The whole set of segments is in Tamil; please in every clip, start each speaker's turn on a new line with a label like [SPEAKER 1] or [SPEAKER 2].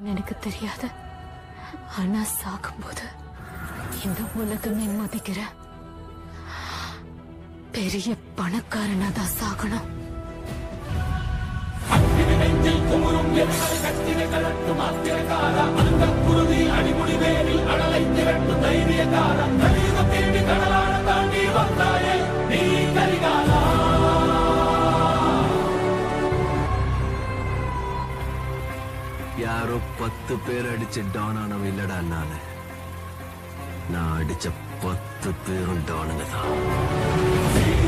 [SPEAKER 1] எனக்கு தெரியாது ஆனா சாகும்போது இந்த உலகமே மதிக்கிற பெரிய பணக்காரனா தான் சாகணும்
[SPEAKER 2] யாரோ பத்து பேர் அடிச்ச டான் ஆனவன் இல்லடா நானு நான் அடிச்ச பத்து பேரும் டானுங்க தான்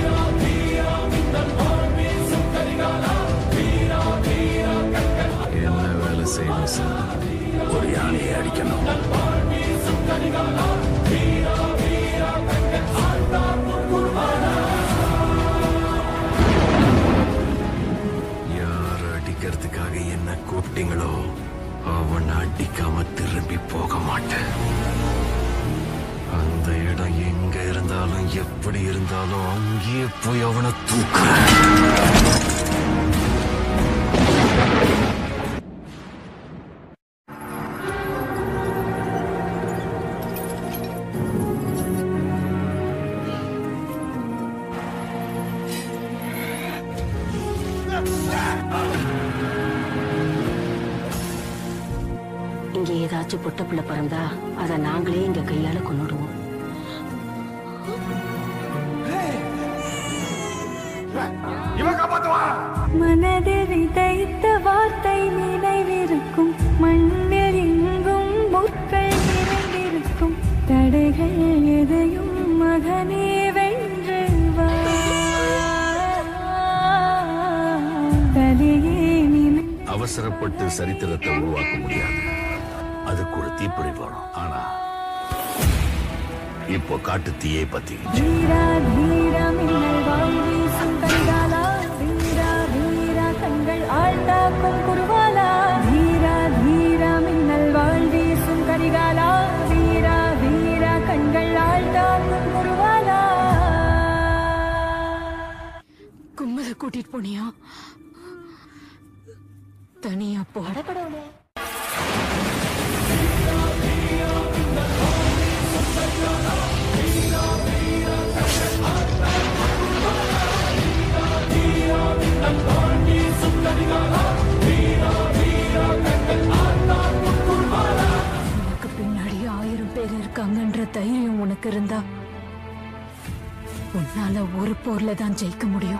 [SPEAKER 2] என்ன வேலை செய்யணும் சார் ஒரு யானையை அடிக்கணும் யார் அடிக்கிறதுக்காக என்ன கூப்பிட்டீங்களோ அவன் அடிக்காம திரும்பி போக மாட்டேன் அந்த இடம் எங்க இருந்தாலும் எப்படி இருந்தாலும் அங்கேயே போய் அவனை தூக்குறேன்
[SPEAKER 3] இங்க ஏதாச்சும் பொட்ட பிள்ளை பிறந்தா அத நாங்களே இங்க கையால கொன்னுடுவோம்
[SPEAKER 4] மனதில் விதைத்த வார்த்தை நினைவிருக்கும் மண்ணில் எங்கும் முற்கள் நிறைந்திருக்கும் தடைகள் எதையும் மகனே வென்று வா தலையே நிமிர்ந்து
[SPEAKER 2] அவசரப்பட்டு சரித்திரத்தை உருவாக்க முடியாது அதுக்கு ஒரு தீப்பொறி வேணும் ஆனா இப்போ காட்டு தீயை பத்தி
[SPEAKER 4] வீரா வீரா மின்னல் வாய் வீசும் கைகாலா வீரா வீரா கண்கள் ஆழ்ந்தாக்கும் குருவாலா வீரா வீரா மின்னல் வாய் வீசும் கரிகாலா வீரா வீரா கண்கள் ஆழ்ந்தாக்கும் குருவாலா
[SPEAKER 1] கும்பல கூட்டிட்டு போனியா தனியா போ உனக்கு பின்னாடி ஆயிரம் பேர் இருக்காங்கன்ற தைரியம் உனக்கு இருந்தா உன்னால ஒரு போர்ல தான் ஜெயிக்க முடியும்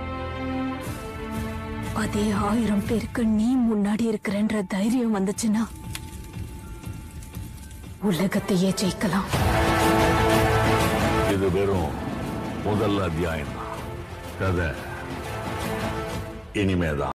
[SPEAKER 1] அதே ஆயிரம் பேருக்கு நீ முன்னாடி இருக்கிறன்ற தைரியம் வந்துச்சுன்னா உலகத்தையே ஜெயிக்கலாம்
[SPEAKER 2] இது வெறும் முதல் அத்தியாயம் தான் கதை இனிமேதான்